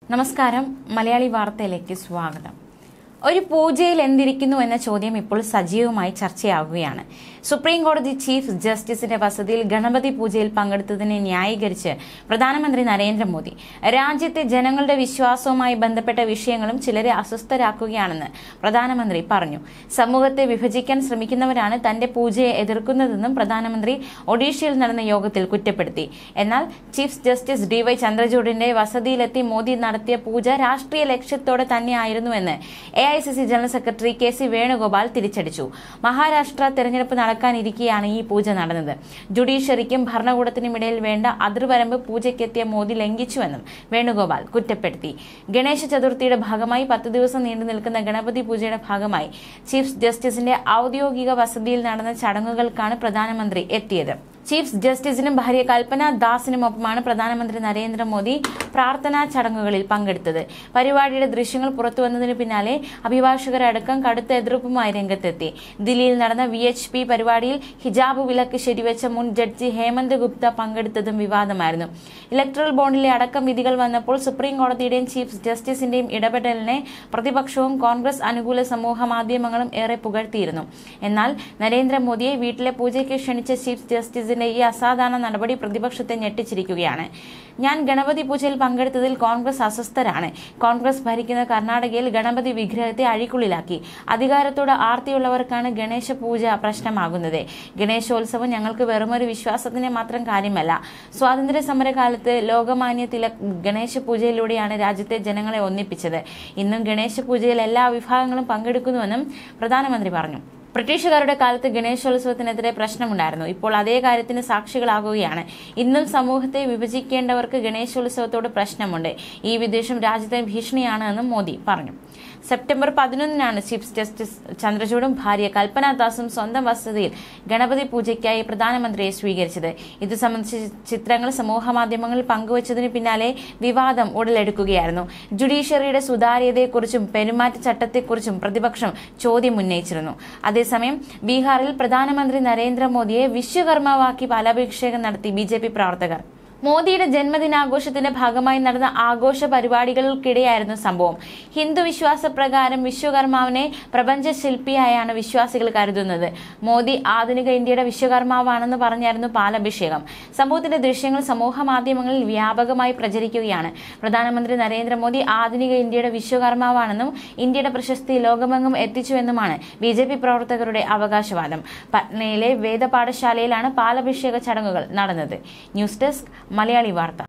നമസ്കാരം മലയാളി വാർത്തയിലേക്ക് സ്വാഗതം ഒരു പൂജയിൽ എന്തിരിക്കുന്നു എന്ന ചോദ്യം ഇപ്പോൾ സജീവമായി ചർച്ചയാവുകയാണ് സുപ്രീം കോടതി ചീഫ് ജസ്റ്റിസിന്റെ വസതിയിൽ ഗണപതി പൂജയിൽ പങ്കെടുത്തതിനെ ന്യായീകരിച്ച് പ്രധാനമന്ത്രി നരേന്ദ്രമോദി രാജ്യത്തെ ജനങ്ങളുടെ വിശ്വാസവുമായി ബന്ധപ്പെട്ട വിഷയങ്ങളും ചിലരെ അസ്വസ്ഥരാക്കുകയാണെന്ന് പ്രധാനമന്ത്രി പറഞ്ഞു സമൂഹത്തെ വിഭജിക്കാൻ ശ്രമിക്കുന്നവരാണ് തന്റെ പൂജയെ എതിർക്കുന്നതെന്നും പ്രധാനമന്ത്രി ഒഡീഷയിൽ നടന്ന യോഗത്തിൽ കുറ്റപ്പെടുത്തി എന്നാൽ ചീഫ് ജസ്റ്റിസ് ഡി വൈ ചന്ദ്രചൂഡിന്റെ വസതിയിലെത്തി മോദി നടത്തിയ പൂജ രാഷ്ട്രീയ ലക്ഷ്യത്തോടെ തന്നെയായിരുന്നുവെന്ന് A I C C general secretary K C Venugopal തിരിച്ചടിച്ചു മഹാരാഷ്ട്ര തെരഞ്ഞെടുപ്പ് നടക്കാനിരിക്കെയാണ് ഈ പൂജ നടന്നത് ജുഡീഷ്യറിക്കും ഭരണകൂടത്തിനും ഇടയിൽ വേണ്ട അതിർവരമ്പ് പൂജയ്ക്കെത്തിയ മോദി ലംഘിച്ചുവെന്നും വേണുഗോപാൽ കുറ്റപ്പെടുത്തി ഗണേശ ചതുർത്ഥിയുടെ ഭാഗമായി പത്ത് ദിവസം നീണ്ടു നിൽക്കുന്ന ഗണപതി പൂജയുടെ ഭാഗമായി ചീഫ് ജസ്റ്റിസിന്റെ ഔദ്യോഗിക വസതിയിൽ നടന്ന ചടങ്ങുകൾക്കാണ് പ്രധാനമന്ത്രി എത്തിയത് ചീഫ് ജസ്റ്റിസിനും ഭാര്യ കൽപ്പന ദാസിനുമൊപ്പമാണ് പ്രധാനമന്ത്രി നരേന്ദ്രമോദി പ്രാർത്ഥനാ ചടങ്ങുകളിൽ പങ്കെടുത്തത് പരിപാടിയുടെ ദൃശ്യങ്ങൾ പുറത്തുവന്നതിന് പിന്നാലെ അഭിഭാഷകരടക്കം കടുത്ത എതിർപ്പുമായി രംഗത്തെത്തി ദില്ലിയിൽ നടന്ന വി എച്ച് പി പരിപാടിയിൽ ഹിജാബ് വിലക്ക് ശരിവെച്ച മുൻ ജഡ്ജി ഹേമന്ത് ഗുപ്ത പങ്കെടുത്തതും വിവാദമായിരുന്നു ഇലക്ട്രൽ ബോണ്ടിലെ അടക്കം വിധികൾ വന്നപ്പോൾ സുപ്രീം കോടതിയുടെയും ചീഫ് ജസ്റ്റിസിന്റെയും ഇടപെടലിനെ പ്രതിപക്ഷവും കോൺഗ്രസ് അനുകൂല സമൂഹ മാധ്യമങ്ങളും ഏറെ പുകഴ്ത്തിയിരുന്നു എന്നാൽ നരേന്ദ്രമോദിയെ വീട്ടിലെ പൂജയ്ക്ക് ക്ഷണിച്ച ചീഫ് ജസ്റ്റിസിന്റെ ഈ അസാധാരണ നടപടി പ്രതിപക്ഷത്തെ ഞെട്ടിച്ചിരിക്കുകയാണ് ഞാൻ ഗണപതി പൂജയിൽ പങ്കെടുത്തതിൽ കോൺഗ്രസ് അസ്വസ്ഥരാണ് കോൺഗ്രസ് ഭരിക്കുന്ന കർണാടകയിൽ ഗണപതി വിഗ്രഹത്തെ അഴിക്കുള്ളിലാക്കി അധികാരത്തോട് ആർത്തിയുള്ളവർക്കാണ് ഗണേശ പൂജ പ്രശ്നമാകുന്നത് ഗണേശോത്സവം ഞങ്ങൾക്ക് വെറുമൊരു വിശ്വാസത്തിന്റെ മാത്രം കാര്യമല്ല സ്വാതന്ത്ര്യ സമരകാലത്ത് ലോകമാന്യ തിലക് ഗണേശ പൂജയിലൂടെയാണ് രാജ്യത്തെ ജനങ്ങളെ ഒന്നിപ്പിച്ചത് ഇന്നും ഗണേശ പൂജയിൽ എല്ലാ വിഭാഗങ്ങളും പങ്കെടുക്കുന്നുവെന്നും പ്രധാനമന്ത്രി പറഞ്ഞു ബ്രിട്ടീഷുകാരുടെ കാലത്ത് ഗണേശോത്സവത്തിനെതിരെ പ്രശ്നമുണ്ടായിരുന്നു ഇപ്പോൾ അതേ കാര്യത്തിന് സാക്ഷികളാകുകയാണ് ഇന്നും സമൂഹത്തെ വിഭജിക്കേണ്ടവർക്ക് ഗണേശോത്സവത്തോട് പ്രശ്നമുണ്ട് ഈ വിദ്വേഷം രാജ്യത്തെ ഭീഷണിയാണ് എന്നും മോദി പറഞ്ഞു സെപ്റ്റംബർ പതിനൊന്നിനാണ് ചീഫ് ജസ്റ്റിസ് ചന്ദ്രചൂഡും ഭാര്യ കൽപ്പന ദാസും സ്വന്തം വസതിയിൽ ഗണപതി പൂജയ്ക്കായി പ്രധാനമന്ത്രിയെ സ്വീകരിച്ചത് ഇത് സംബന്ധിച്ച ചിത്രങ്ങൾ സമൂഹമാധ്യമങ്ങളിൽ പങ്കുവച്ചതിന് പിന്നാലെ വിവാദം ഉടലെടുക്കുകയായിരുന്നു ജുഡീഷ്യറിയുടെ സുതാര്യതയെക്കുറിച്ചും പെരുമാറ്റച്ചട്ടത്തെക്കുറിച്ചും പ്രതിപക്ഷം ചോദ്യം ഉന്നയിച്ചിരുന്നു അതേസമയം ബീഹാറിൽ പ്രധാനമന്ത്രി നരേന്ദ്രമോദിയെ വിശ്വകർമാവാക്കി ഫലാഭിഷേകം നടത്തി ബി പ്രവർത്തകർ മോദിയുടെ ജന്മദിനാഘോഷത്തിന്റെ ഭാഗമായി നടന്ന ആഘോഷ പരിപാടികൾക്കിടെയായിരുന്നു സംഭവം ഹിന്ദു വിശ്വാസപ്രകാരം വിശ്വകർമാവിനെ പ്രപഞ്ച ശില്പിയായാണ് വിശ്വാസികൾ കരുതുന്നത് മോദി ആധുനിക ഇന്ത്യയുടെ വിശ്വകർമാവാണെന്ന് പറഞ്ഞായിരുന്നു പാലഭിഷേകം സംഭവത്തിന്റെ ദൃശ്യങ്ങൾ സമൂഹ മാധ്യമങ്ങളിൽ വ്യാപകമായി പ്രചരിക്കുകയാണ് പ്രധാനമന്ത്രി നരേന്ദ്രമോദി ആധുനിക ഇന്ത്യയുടെ വിശ്വകർമാവാണെന്നും ഇന്ത്യയുടെ പ്രശസ്തി ലോകമെങ്ങും എത്തിച്ചുവെന്നുമാണ് ബി ജെ പി പ്രവർത്തകരുടെ അവകാശവാദം പട്നയിലെ വേദപാഠശാലയിലാണ് പാലഭിഷേക ചടങ്ങുകൾ നടന്നത് ന്യൂസ് ഡെസ്ക് മലയാളി വാർത്ത